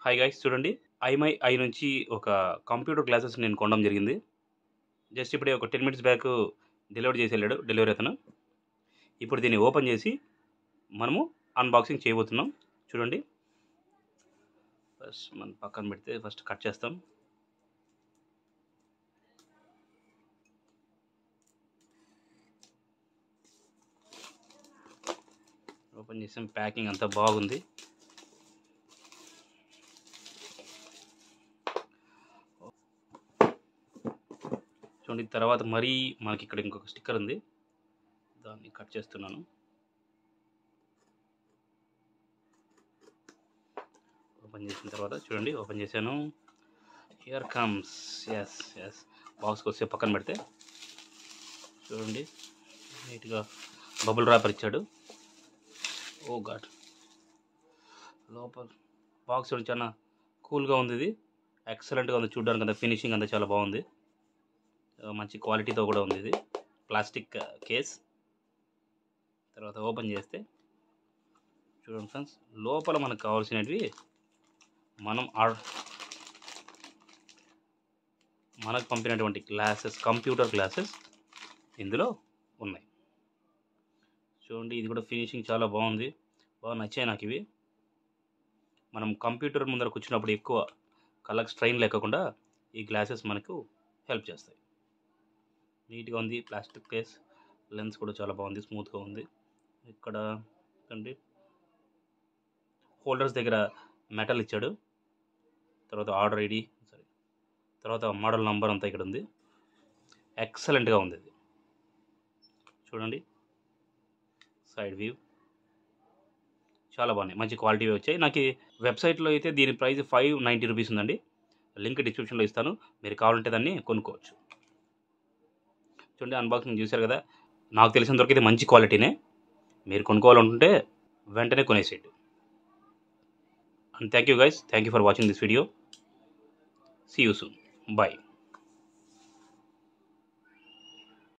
hi guys చూడండి ఐమై I నుంచి ఒక కంప్యూటర్ క్లాసెస్ నేను కొనడం జరిగింది జస్ట్ ఇప్పుడే ఒక టెన్ మినిట్స్ బ్యాక్ డెలివరీ చేసి వెళ్ళాడు డెలివరీ అతను ఇప్పుడు దీన్ని ఓపెన్ చేసి మనము అన్బాక్సింగ్ చేయబోతున్నాం చూడండి ఫస్ట్ మనం పక్కన పెడితే ఫస్ట్ కట్ చేస్తాం ఓపెన్ చేసాం ప్యాకింగ్ అంతా బాగుంది చూడండి తర్వాత మరీ మనకి ఇక్కడ ఇంకొక స్టిక్కర్ ఉంది దాన్ని కట్ చేస్తున్నాను ఓపెన్ చేసిన తర్వాత చూడండి ఓపెన్ చేశాను హియర్ కమ్స్ ఎస్ ఎస్ బాక్స్కి వస్తే పక్కన పెడితే చూడండి నీట్గా బబుల్ ర్యాపర్ ఇచ్చాడు ఓ గాడ్ లోపల బాక్స్ చూడండి చాలా కూల్గా ఉంది ఇది ఎక్సలెంట్గా ఉంది చూడడానికి అంత ఫినిషింగ్ అంతా చాలా బాగుంది మంచి క్వాలిటీతో కూడా ఉంది ఇది ప్లాస్టిక్ కేస్ తర్వాత ఓపెన్ చేస్తే చూడండి ఫ్రెండ్స్ లోపల మనకు కావాల్సినవి మనం ఆర్డర్ మనకు పంపినటువంటి క్లాసెస్ కంప్యూటర్ క్లాసెస్ ఇందులో ఉన్నాయి చూడండి ఇది కూడా ఫినిషింగ్ చాలా బాగుంది బాగా నచ్చాయి నాకు ఇవి మనం కంప్యూటర్ ముందర కూర్చున్నప్పుడు ఎక్కువ కళ్ళకి స్ట్రైన్ లేకుండా ఈ గ్లాసెస్ మనకు హెల్ప్ చేస్తాయి నీట్గా ఉంది ప్లాస్టిక్ కేస్ లెన్స్ కూడా చాలా బాగుంది స్మూత్గా ఉంది ఇక్కడ అండి హోల్డర్స్ దగ్గర మెటల్ ఇచ్చాడు తర్వాత ఆర్డర్ ఐడి సరే తర్వాత మోడల్ నంబర్ అంతా ఇక్కడ ఉంది ఎక్సలెంట్గా ఉంది ఇది చూడండి సైడ్ వ్యూ చాలా బాగున్నాయి మంచి క్వాలిటీ వచ్చాయి నాకు వెబ్సైట్లో అయితే దీని ప్రైస్ ఫైవ్ నైంటీ రూపీస్ ఉందండి లింక్ డిస్క్రిప్షన్లో ఇస్తాను మీరు కావాలంటే దాన్ని కొనుక్కోవచ్చు చూడండి అన్బాక్సింగ్ చూశారు కదా నాకు తెలిసినంత వరకు ఇది మంచి క్వాలిటీనే మీరు కొనుక్కోవాలనుకుంటే వెంటనే కొనేసేయండి and thank you guys thank you for watching this video see you soon bye